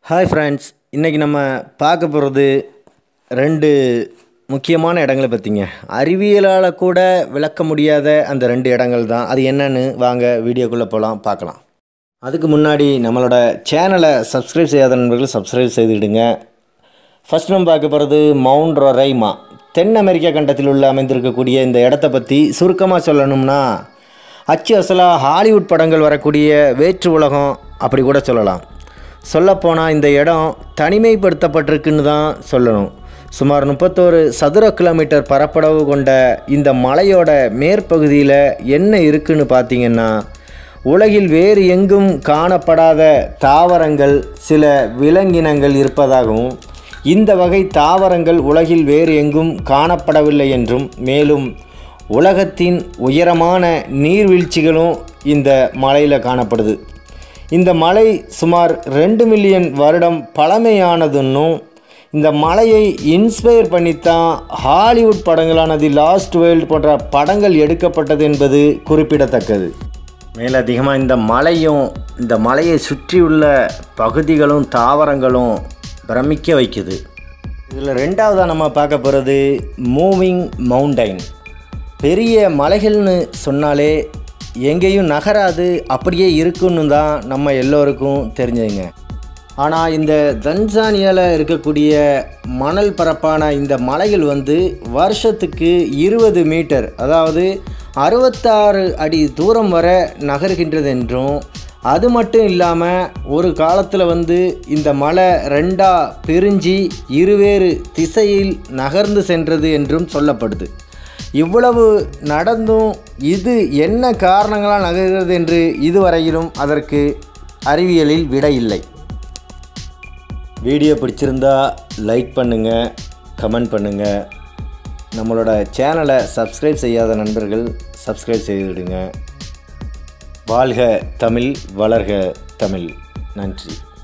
hi friends இன்றைக்கி நம்ம பார்க்க போகிறது ரெண்டு முக்கியமான இடங்களை பற்றிங்க அறிவியலால் கூட விளக்க முடியாத அந்த ரெண்டு இடங்கள் தான் அது என்னன்னு வாங்க வீடியோக்குள்ளே போகலாம் பார்க்கலாம் அதுக்கு முன்னாடி நம்மளோட சேனலை சப்ஸ்கிரைப் செய்யாத நண்பர்கள் சப்ஸ்கிரைப் செய்துடுங்க ஃபர்ஸ்ட் நம்ம பார்க்க போகிறது மவுண்ட் ரொரைமா தென் அமெரிக்கா கண்டத்தில் உள்ள அமைந்திருக்கக்கூடிய இந்த இடத்த பற்றி சுருக்கமாக சொல்லணும்னா அச்சு அசலாக ஹாலிவுட் படங்கள் வரக்கூடிய வேற்று உலகம் அப்படி கூட சொல்லலாம் சொல்லப்போனால் இந்த இடம் தனிமைப்படுத்தப்பட்டிருக்குன்னு தான் சொல்லணும் சுமார் முப்பத்தோரு சதுர கிலோமீட்டர் பரப்பளவு கொண்ட இந்த மலையோட மேற்பகுதியில் என்ன இருக்குன்னு பார்த்தீங்கன்னா உலகில் வேறு எங்கும் காணப்படாத தாவரங்கள் சில விலங்கினங்கள் இருப்பதாகவும் இந்த வகை தாவரங்கள் உலகில் வேறு எங்கும் காணப்படவில்லை என்றும் மேலும் உலகத்தின் உயரமான நீர்வீழ்ச்சிகளும் இந்த மலையில் காணப்படுது இந்த மலை சுமார் ரெண்டு மில்லியன் வருடம் பழமையானதுன்னும் இந்த மலையை இன்ஸ்பயர் பண்ணித்தான் ஹாலிவுட் படங்களான தி லாஸ்ட் வேர்ல்டு போன்ற படங்கள் எடுக்கப்பட்டது என்பது குறிப்பிடத்தக்கது மேலதிகமாக இந்த மலையும் இந்த மலையை சுற்றியுள்ள பகுதிகளும் தாவரங்களும் பிரமிக்க வைக்குது இதில் ரெண்டாவதாக நம்ம பார்க்க போகிறது மூவிங் மவுண்டைன் பெரிய மலைகள்னு சொன்னாலே எங்கேயும் நகராது அப்படியே இருக்குன்னு தான் நம்ம எல்லோருக்கும் தெரிஞ்சதுங்க ஆனால் இந்த தன்சானியாவில் இருக்கக்கூடிய மணல் பரப்பான இந்த மலைகள் வந்து வருஷத்துக்கு இருபது மீட்டர் அதாவது அறுபத்தாறு அடி தூரம் வர நகர்கின்றது என்றும் அது மட்டும் இல்லாமல் ஒரு காலத்தில் வந்து இந்த மலை ரெண்டாக பிரிஞ்சு இருவேறு திசையில் நகர்ந்து சென்றது என்றும் சொல்லப்படுது இவ்வளவு நடந்தும் இது என்ன காரணங்களால் நகர்கிறது என்று இதுவரையிலும் அதற்கு அறிவியலில் விடை இல்லை வீடியோ பிடிச்சிருந்தா லைக் பண்ணுங்கள் கமெண்ட் பண்ணுங்கள் நம்மளோட சேனலை சப்ஸ்கிரைப் செய்யாத நண்பர்கள் சப்ஸ்கிரைப் செய்துவிடுங்க வாழ்க தமிழ் வளர்க தமிழ் நன்றி